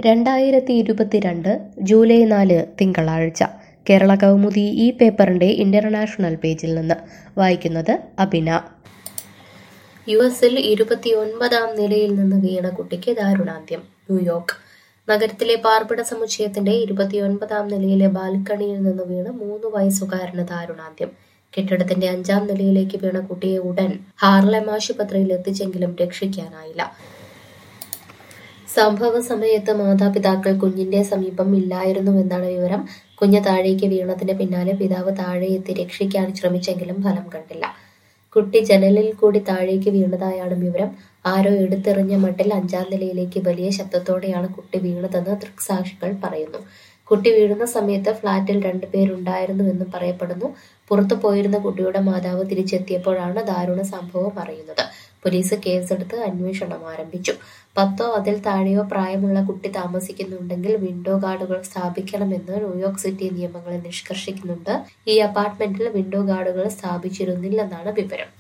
രണ്ടായിരത്തി ഇരുപത്തിരണ്ട് ജൂലൈ നാല് തിങ്കളാഴ്ച കേരള കൗമുദി ഈ പേപ്പറിന്റെ ഇന്റർനാഷണൽ പേജിൽ നിന്ന് വായിക്കുന്നത് അബിന യു എസിൽ ഇരുപത്തിയൊൻപതാം നിലയിൽ നിന്ന് വീണ കുട്ടിക്ക് ദാരുണാന്ത്യം ന്യൂയോർക്ക് നഗരത്തിലെ പാർപ്പിട സമുച്ചയത്തിന്റെ ഇരുപത്തിയൊൻപതാം നിലയിലെ ബാൽക്കണിയിൽ നിന്ന് വീണ് മൂന്ന് വയസ്സുകാരന് ദാരുണാന്ത്യം കെട്ടിടത്തിന്റെ അഞ്ചാം നിലയിലേക്ക് വീണ കുട്ടിയെ ഉടൻ ഹാർലം ആശുപത്രിയിൽ എത്തിച്ചെങ്കിലും രക്ഷിക്കാനായില്ല സംഭവ സമയത്ത് മാതാപിതാക്കൾ കുഞ്ഞിന്റെ സമീപം ഇല്ലായിരുന്നുവെന്നാണ് വിവരം കുഞ്ഞ് താഴേക്ക് വീണതിന് പിന്നാലെ പിതാവ് താഴെ എത്തി രക്ഷിക്കാൻ ശ്രമിച്ചെങ്കിലും ഫലം കണ്ടില്ല കുട്ടി ജനലിൽ കൂടി താഴേക്ക് വീണതായാണ് വിവരം ആരോ എടുത്തെറിഞ്ഞ മട്ടിൽ അഞ്ചാം നിലയിലേക്ക് വലിയ ശബ്ദത്തോടെയാണ് കുട്ടി വീണതെന്ന് ദൃക്സാക്ഷികൾ പറയുന്നു കുട്ടി വീഴുന്ന സമയത്ത് ഫ്ളാറ്റിൽ രണ്ടുപേരുണ്ടായിരുന്നുവെന്നും പറയപ്പെടുന്നു പുറത്തു പോയിരുന്ന കുട്ടിയുടെ മാതാവ് തിരിച്ചെത്തിയപ്പോഴാണ് ദാരുണ സംഭവം അറിയുന്നത് പോലീസ് കേസെടുത്ത് അന്വേഷണം ആരംഭിച്ചു പത്തോ അതിൽ താഴെയോ പ്രായമുള്ള കുട്ടി താമസിക്കുന്നുണ്ടെങ്കിൽ വിൻഡോ ഗാർഡുകൾ സ്ഥാപിക്കണമെന്ന് ന്യൂയോർക്ക് സിറ്റി നിയമങ്ങളെ നിഷ്കർഷിക്കുന്നുണ്ട് ഈ അപ്പാർട്ട്മെന്റിൽ വിൻഡോ ഗാർഡുകൾ സ്ഥാപിച്ചിരുന്നില്ലെന്നാണ് വിവരം